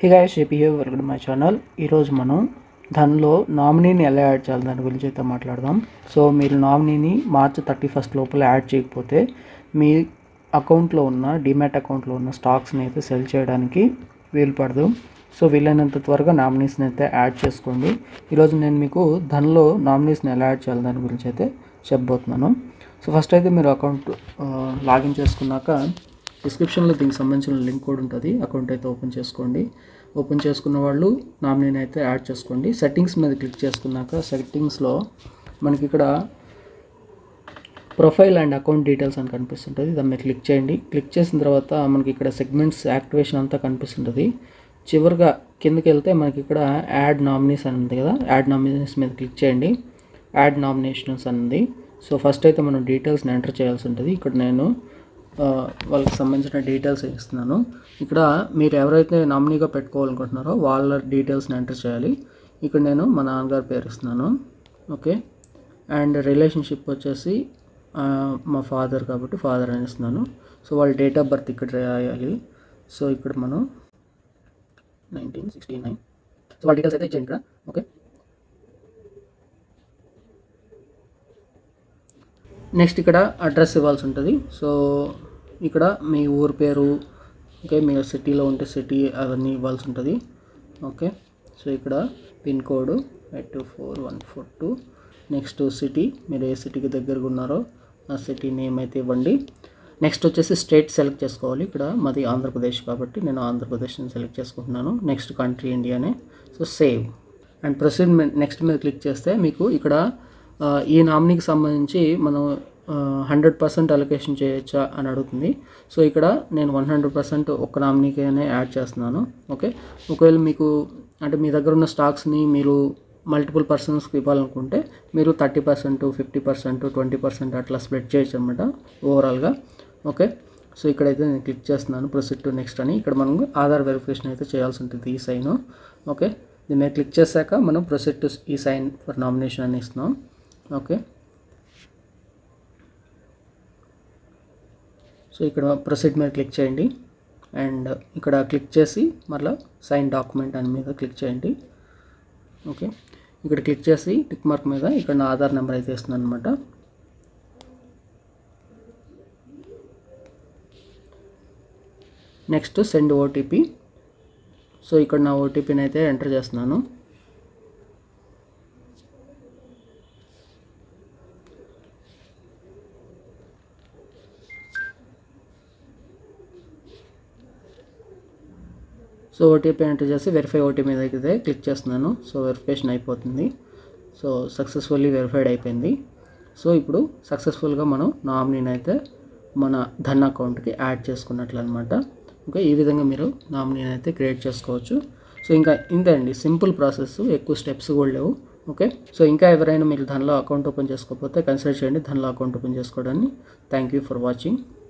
hey guys AP welcome to my channel ఈరోజు మనం దానిలో నామినీని ఎలా యాడ్ చేయాలి దాని గురించి అయితే మాట్లాడదాం సో మీరు నామినీని మార్చ్ థర్టీ ఫస్ట్ లోపల యాడ్ చేయకపోతే మీ అకౌంట్లో ఉన్న డిమాట్ అకౌంట్లో ఉన్న స్టాక్స్ని అయితే సెల్ చేయడానికి వీలు పడదు సో వీలైనంత త్వరగా నామినీస్ని అయితే యాడ్ చేసుకోండి ఈరోజు నేను మీకు దానిలో నామినీస్ని ఎలా యాడ్ చేయాలి దాని గురించి అయితే చెప్పబోతున్నాను సో ఫస్ట్ అయితే మీరు అకౌంట్ లాగిన్ చేసుకున్నాక డిస్క్రిప్షన్లో దీనికి సంబంధించిన లింక్ కూడా ఉంటుంది అకౌంట్ అయితే ఓపెన్ చేసుకోండి ఓపెన్ చేసుకున్న వాళ్ళు నామినీని అయితే యాడ్ చేసుకోండి సెట్టింగ్స్ మీద క్లిక్ చేసుకున్నాక సెట్టింగ్స్లో మనకి ఇక్కడ ప్రొఫైల్ అండ్ అకౌంట్ డీటెయిల్స్ అని కనిపిస్తుంటుంది దాని మీద క్లిక్ చేయండి క్లిక్ చేసిన తర్వాత మనకి ఇక్కడ సెగ్మెంట్స్ యాక్టివేషన్ అంతా కనిపిస్తుంటుంది చివరిగా కిందకి వెళ్తే మనకి ఇక్కడ యాడ్ నామినీస్ అని ఉంది కదా యాడ్ నామినీస్ మీద క్లిక్ చేయండి యాడ్ నామినేషన్స్ అని ఉంది సో ఫస్ట్ అయితే మనం డీటెయిల్స్ని ఎంటర్ చేయాల్సి ఉంటుంది ఇక్కడ నేను ఆ, వాళ్ళకి సంబంధించిన డీటెయిల్స్ ఇస్తున్నాను ఇక్కడ మీరు ఎవరైతే నామినీగా పెట్టుకోవాలనుకుంటున్నారో వాళ్ళ డీటెయిల్స్ని ఎంటర్ చేయాలి ఇక్కడ నేను మా నాన్నగారి పేరు ఇస్తున్నాను ఓకే అండ్ రిలేషన్షిప్ వచ్చేసి ఆ, మా ఫాదర్ కాబట్టి ఫాదర్ అని ఇస్తున్నాను సో వాళ్ళ డేట్ ఆఫ్ బర్త్ ఇక్కడ రాయాలి సో ఇక్కడ మనం నైన్టీన్ సిక్స్టీ నైన్ సో వాళ్ళ డీటెయిల్స్ అయితే ఇచ్చేయండి ఇక్కడ ఓకే నెక్స్ట్ ఇక్కడ అడ్రస్ ఇవ్వాల్సి ఉంటుంది సో ఇక్కడ మీ ఊరు పేరు ఓకే మీరు సిటీలో ఉంటే సిటీ అవన్నీ ఇవ్వాల్సి ఉంటుంది ఓకే సో ఇక్కడ pin code eight two four one four two next city మీరు ఏ సిటీకి దగ్గరగా ఉన్నారో ఆ సిటీ నేమ్ అయితే ఇవ్వండి నెక్స్ట్ వచ్చేసి స్టేట్ సెలెక్ట్ చేసుకోవాలి ఇక్కడ మాది ఆంధ్రప్రదేశ్ కాబట్టి నేను ఆంధ్రప్రదేశ్ని సెలెక్ట్ చేసుకుంటున్నాను నెక్స్ట్ కంట్రీ ఇండియానే so save and proceed next మీద క్లిక్ చేస్తే మీకు ఇక్కడ ఆ, ఈ నామినీకి సంబంధించి మనం హండ్రెడ్ పర్సెంట్ అలొకేషన్ చేయొచ్చా అని అడుగుతుంది సో ఇక్కడ నేను వన్ హండ్రెడ్ పర్సెంట్ ఒక్క నామినీకైనా యాడ్ చేస్తున్నాను ఓకే ఒకవేళ మీకు అంటే మీ దగ్గర ఉన్న స్టాక్స్ని మీరు మల్టిపుల్ పర్సన్స్కి ఇవ్వాలనుకుంటే మీరు thirty percent fifty percent twenty percent అట్లా స్ప్లిట్ చేయొచ్చు అనమాట ఓవరాల్గా ఓకే సో ఇక్కడైతే నేను క్లిక్ చేస్తున్నాను ప్రొసీడ్ టు నెక్స్ట్ అని ఇక్కడ మనం ఆధార్ వెరిఫికేషన్ అయితే చేయాల్సి ఉంటుంది ఈ సైన్ ఓకే దీని మీద క్లిక్ చేశాక మనం proceed to e sign for nomination అని ఇస్తున్నాం ఓకే సో ఇక్కడ ప్రొసీడ్ మీద క్లిక్ చేయండి అండ్ ఇక్కడ క్లిక్ చేసి మళ్ళీ సైన్ డాక్యుమెంట్ అని మీద క్లిక్ చేయండి ఓకే ఇక్కడ క్లిక్ చేసి టిక్ మార్క్ మీద ఇక్కడ నా ఆధార్ నెంబర్ అయితే ఇస్తున్నాను అనమాట నెక్స్ట్ సెండ్ ఓటీపీ సో ఇక్కడ నా ఓటీపీని అయితే ఎంటర్ చేస్తున్నాను సో ఓటీపీ ఎంటర్ చేసి వెరిఫై ఓటీపీ మీద అయితే క్లిక్ చేస్తున్నాను సో వెరిఫికేషన్ అయిపోతుంది సో సక్సెస్ఫుల్లీ వెరిఫైడ్ అయిపోయింది సో ఇప్పుడు సక్సెస్ఫుల్గా మనం నామినీని అయితే మన ధన్ అకౌంట్కి యాడ్ చేసుకున్నట్లు అనమాట ఓకే ఈ విధంగా మీరు నామినీని అయితే క్రియేట్ చేసుకోవచ్చు సో ఇంకా ఇంతే అండి సింపుల్ ప్రాసెస్ ఎక్కువ స్టెప్స్ కూడా లేవు ఓకే సో ఇంకా ఎవరైనా మీరు ధనలో అకౌంట్ ఓపెన్ చేసుకోకపోతే కన్సిడర్ చేయండి ధనలో అకౌంట్ ఓపెన్ చేసుకోవడాన్ని థ్యాంక్ యూ ఫర్ వాచింగ్